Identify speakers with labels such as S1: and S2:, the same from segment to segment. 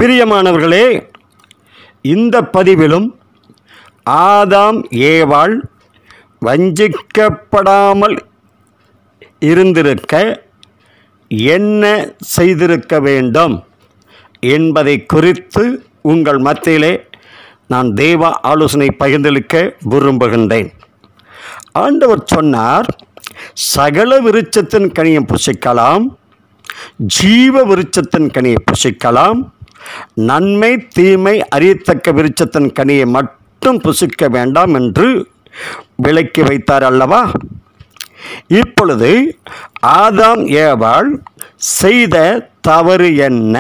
S1: பிரியமானவர்களே இந்த பதிவிலும் ஆதாம் ஏவாள் வஞ்சிக்கப்படாமல் இருந்திருக்க என்ன செய்திருக்க வேண்டும் என்பதை குறித்து உங்கள் மத்தியிலே நான் தெய்வ ஆலோசனை பகிர்ந்தளிக்க விரும்புகின்றேன் ஆண்டவர் சொன்னார் சகல விருட்சத்தின் கனியை புசிக்கலாம் ஜீவ விருட்சத்தின் கனியை புசிக்கலாம் நன்மை தீமை அறியத்தக்க விருட்சத்தின் கனியை மட்டும் புசிக்க வேண்டாம் என்று விலக்கி வைத்தார் அல்லவா இப்பொழுது ஆதாம் ஏவாள் செய்த தவறு என்ன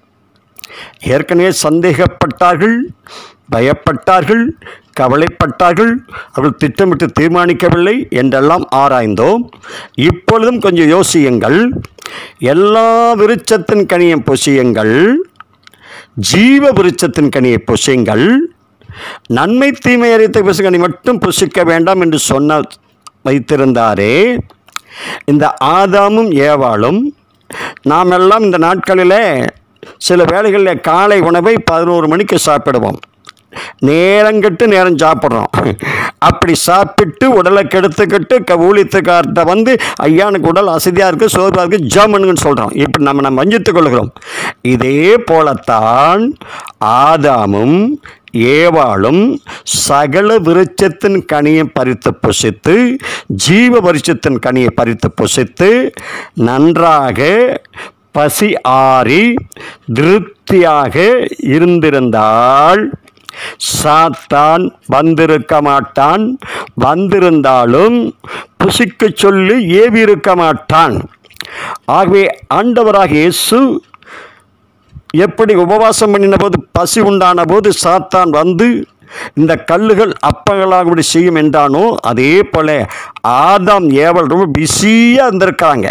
S1: ஏற்கனவே சந்தேகப்பட்டார்கள் பயப்பட்டார்கள் கவலைப்பட்டார்கள் அவர்கள் திட்டமிட்டு தீர்மானிக்கவில்லை என்றெல்லாம் ஆராய்ந்தோம் இப்பொழுதும் கொஞ்சம் யோசியுங்கள் எல்லா விருட்சத்தின் கனியும் புசியுங்கள் ஜீவ விருட்சத்தின் கனியை புசியுங்கள் நன்மை தீமை அறித்த விசுகனி மட்டும் புசிக்க வேண்டாம் என்று சொன்ன வைத்திருந்தாரே இந்த ஆதாமும் ஏவாளும் நாம் எல்லாம் இந்த நாட்களில் சில வேளைகளில் காலை உணவை பதினோரு மணிக்கு சாப்பிடுவோம் நேரங்கட்டு நேரம் சாப்பிட்றோம் அப்படி சாப்பிட்டு உடலை கெடுத்துக்கிட்டு க ஊழியத்துக்கார்ட்ட வந்து ஐயா எனக்கு உடல் அசதியாக இருக்குது சோர்வாக இருக்குது ஜாமனுங்கன்னு சொல்கிறோம் இப்படி நம்ம நம்ம வஞ்சித்துக் கொள்கிறோம் இதே போலத்தான் ஆதாமும் ஏவாளும் சகல விருட்சத்தின் கனியை பறித்து புசித்து ஜீவ விருட்சத்தின் கனியை பறித்து புசித்து நன்றாக பசி ஆறி திருப்தியாக இருந்திருந்தால் சாத்தான் வந்திருக்க மாட்டான் வந்திருந்தாலும் புசிக்க சொல்லி ஏவி இருக்க மாட்டான் ஆகவே ஆண்டவராக இயேசு எப்படி உபவாசம் பண்ணின போது பசி உண்டான போது சாத்தான் வந்து இந்த கல்லுகள் அப்பங்களாகும்படி செய்யும் என்றானோ அதே போல ஆதாம் ஏவல் ரொம்ப பிஸியாக இருந்திருக்காங்க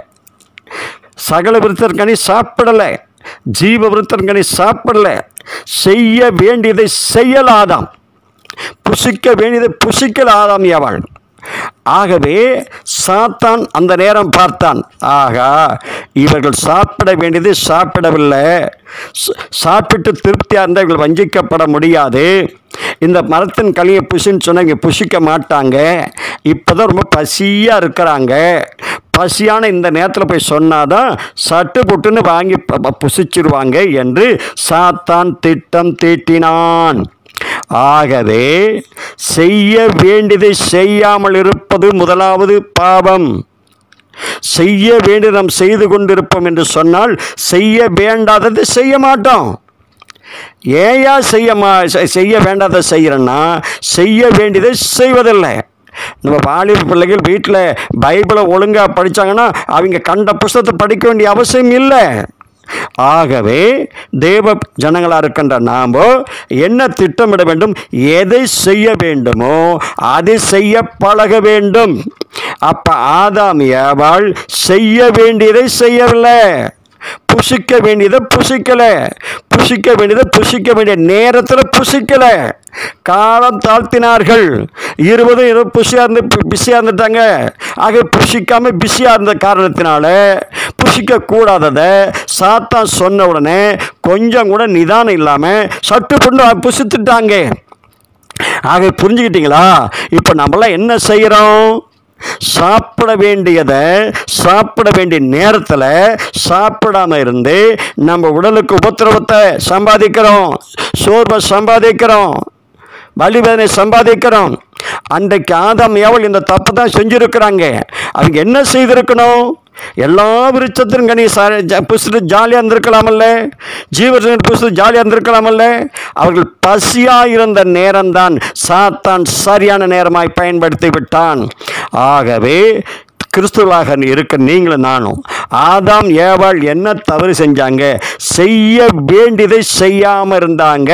S1: சகல விருத்தர்கனி சாப்பிடலை ஜீவ விருத்தர்கனி சாப்பிடலை செய்ய வேண்டியதை செய்யலாதாம் புசிக்க வேண்டியதை புசிக்கல ஆதாம் ஏவாள் ஆகவே சாத்தான் அந்த நேரம் பார்த்தான் ஆகா இவர்கள் சாப்பிட வேண்டியது சாப்பிடவில்லை ச- சாப்பிட்டு திருப்தியாக இருந்தால் இவர்கள் வஞ்சிக்கப்பட முடியாது இந்த மரத்தின் களியை புசின்னு சொன்னால் இங்கே புசிக்க மாட்டாங்க இப்போ தான் ரொம்ப பசியாக இருக்கிறாங்க பசியான இந்த நேரத்தில் போய் சொன்னாதான் சட்டு புட்டுன்னு வாங்கி ப- ப- புசிச்சிருவாங்க என்று சாத்தான் திட்டம் தீட்டினான் ஆகவே செய்ய வேண்டியதை செய்யாமல் இருப்பது முதலாவது பாவம் செய்ய வேண்டியது நாம் செய்து கொண்டிருப்போம் என்று சொன்னால் செய்ய வேண்டாததை செய்ய மாட்டோம் ஏயா செய்ய மா செ- செய்ய வேண்டாத செய்கிறேன்னா செய்ய வேண்டியதை செய்வதில்லை நம்ம வாலிப பிள்ளைகள் வீட்டில் பைபிளை ஒழுங்காக படித்தாங்கன்னா அவங்க கண்ட புஸ்தகத்தை படிக்க வேண்டிய அவசியம் இல்லை ஆகவே தேவ ஜனங்களாக இருக்கின்ற நாமோ என்ன திட்டமிட வேண்டும் எதை செய்ய வேண்டுமோ அதை செய்ய பழக வேண்டும் அப்போ ஆதாம் ஏவாள் செய்ய வேண்டியதை செய்யவில்லை புசிக்க வேண்டியதை புசிக்கலை புசிக்க வேண்டியதை புசிக்க வேண்டிய நேரத்தில் புசிக்கலை காலம் தாழ்த்தினார்கள் இருபதும் இருபது புஷியாக இருந்து பிஸியாக இருந்துட்டாங்க ஆக புசிக்காமல் பிஸியாக இருந்த காரணத்தினால புசிக்க கூடாததை சாத்தான் சொன்ன உடனே கொஞ்சம் கூட நிதானம் இல்லாமல் சட்டு புண்டு புசித்துட்டாங்க ஆக புரிஞ்சுக்கிட்டீங்களா இப்போ நம்மளாம் என்ன செய்கிறோம் சாப்பிட வேண்டியதை சாப்பிட வேண்டிய நேரத்தில் சாப்பிடாம இருந்து நம்ம உடலுக்கு உபத்திரவத்தை சம்பாதிக்கிறோம் சோர்வை சம்பாதிக்கிறோம் வலிவேதனை சம்பாதிக்கிறோம் அன்றைக்கு ஆதாம் ஏவல் இந்த தப்பு தான் செஞ்சுருக்கிறாங்க அவங்க என்ன செய்திருக்கணும் எல்லா விருட்சத்தின் கனி புஸ்து ஜாலியாக இருந்திருக்கலாமல்ல ஜீவன் புஸ்து ஜாலியாக இருந்திருக்கலாமல்ல அவர்கள் பசியாக இருந்த நேரம்தான் சாத்தான் சரியான நேரமாய் பயன்படுத்தி விட்டான் ஆகவே கிறிஸ்துவலாக இருக்க நீங்களும் நானும் ஆதாம் ஏவாள் என்ன தவறு செஞ்சாங்க செய்ய வேண்டியதை செய்யாமல் இருந்தாங்க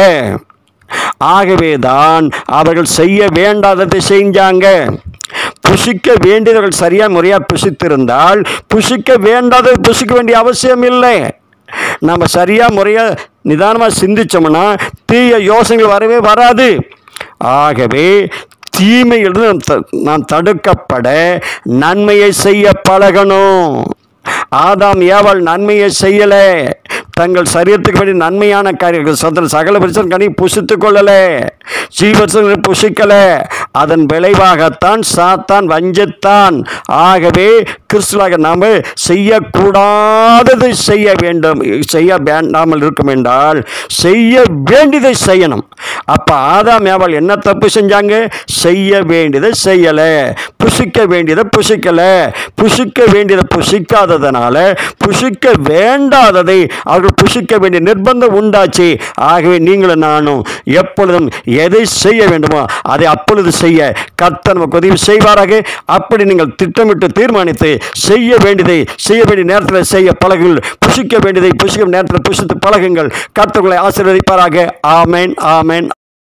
S1: ஆகவே தான் அவர்கள் செய்ய வேண்டாததை செஞ்சாங்க புசிக்க வேண்டியவர்கள் சரியாக முறையாக புசித்திருந்தால் புசிக்க வேண்டாததை புசிக்க வேண்டிய அவசியம் இல்லை நம்ம சரியாக முறையாக நிதானமாக சிந்திச்சோம்னா தீய யோசனைகள் வரவே வராது ஆகவே தீமையிலிருந்து நாம் த- நாம் தடுக்கப்பட நன்மையை செய்ய பழகணும் ஆதாம் ஏவாள் நன்மையை செய்யலை தங்கள் சரீரத்துக்கு வேண்டிய நன்மையான காரியங்கள் சந்திர சகல பிரச்சனை கனி புசித்து கொள்ளலை ஜீவசங்களை புசிக்கலை அதன் விளைவாகத்தான் சாத்தான் வஞ்சத்தான் ஆகவே கிறிஸ்துவாக நாம் செய்யக்கூடாததை செய்ய வேண்டும் செய்ய வேண்டாமல் இருக்கும் என்றால் செய்ய வேண்டியதை செய்யணும் அப்போ ஆதாம் ஏவாள் என்ன தப்பு செஞ்சாங்க செய்ய வேண்டியதை செய்யலை புசிக்க வேண்டியதை புசிக்கலை புசிக்க வேண்டியதை புசிக்காததுனால புசிக்க வேண்டாததை அவர்கள் புசிக்க வேண்டிய நிர்பந்தம் உண்டாச்சு ஆகவே நீங்களும் நானும் எப்பொழுதும் எதை செய்ய வேண்டுமோ அதை அப்பொழுது செய்ய கர்த்தர் நமக்கு உதவி செய்வாராக அப்படி நீங்கள் திட்டமிட்டு தீர்மானித்து செய்ய வேண்டியதை செய்ய வேண்டிய நேரத்தில் செய்ய பழகுங்கள் புசிக்க வேண்டியதை புசிக்கும் நேரத்தில் புசித்து பழகுங்கள் கர்த்தர்களை ஆசீர்வதிப்பாராக ஆமேன் ஆமேன்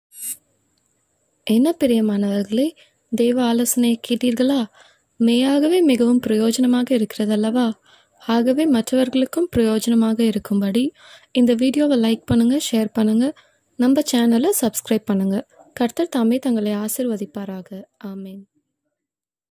S2: என்ன பிரியமானவர்களே தெய்வ ஆலோசனை கேட்டீர்களா மெய்யாகவே மிகவும் பிரயோஜனமாக இருக்கிறதல்லவா ஆகவே மற்றவர்களுக்கும் பிரயோஜனமாக இருக்கும்படி இந்த வீடியோவை லைக் பண்ணுங்கள் ஷேர் பண்ணுங்கள் நம்ம சேனலை சப்ஸ்கிரைப் பண்ணுங்கள் கர்த்தர் தாமே தங்களை ஆசிர்வதிப்பாராக ஆமேன்